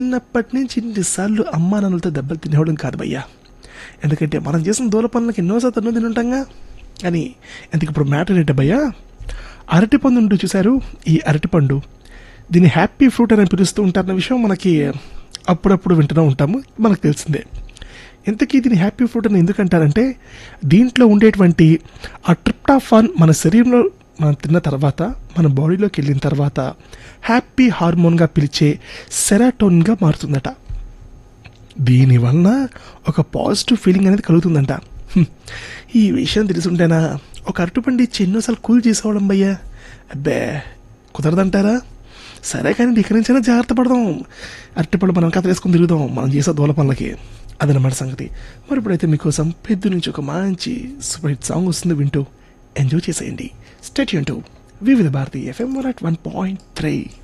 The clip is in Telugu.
చిన్నప్పటి నుంచి ఇన్నిసార్లు అమ్మా నాన్నలతో దెబ్బలు తినేవాళ్ళం కాదు భయ్యా ఎందుకంటే మనం చేసిన దూల పనులకి ఎన్నోసార్లు తన్ను తిని ఉంటాంగా కానీ ఎందుకు ఇప్పుడు మ్యాటర్ ఏంటి భయ్యా అరటిపండు ఉంటూ చూశారు ఈ అరటిపండు దీన్ని హ్యాపీ ఫ్రూట్ అని పిలుస్తూ ఉంటారన్న విషయం మనకి అప్పుడప్పుడు వింటూనే ఉంటాము మనకు తెలిసిందే ఇంతకీ దీన్ని హ్యాపీ ఫ్రూట్ అని ఎందుకంటారంటే దీంట్లో ఉండేటువంటి ఆ ట్రిప్టాఫాన్ మన శరీరంలో మనం తిన్న తర్వాత మన బాడీలోకి వెళ్ళిన తర్వాత హ్యాపీ హార్మోన్గా పిలిచే సెరాటోన్గా మారుతుందట దీనివల్ల ఒక పాజిటివ్ ఫీలింగ్ అనేది కలుగుతుందంట హ్మ్. ఈ విషయం తెలుసుంటేనా ఒక అరటిపండి ఇచ్చి ఎన్నోసార్లు కూల్ చేసేవాళ్ళం భయ్యా అబ్బే కుదరదంటారా సరే కానీ ఇక్కడి నుంచైనా జాగ్రత్త పడదాం అరటిపళ్ళు మనం కథ వేసుకుని తిరుగుదాం మనం చేసే దూల పనులకి అదనమాట సంగతి మరి ఇప్పుడైతే మీకోసం పెద్ద నుంచి ఒక మంచి సూపర్ హిట్ సాంగ్ వస్తుంది వింటూ ఎంజాయ్ చేసేయండి state to Vividh Bharati FM one at one point three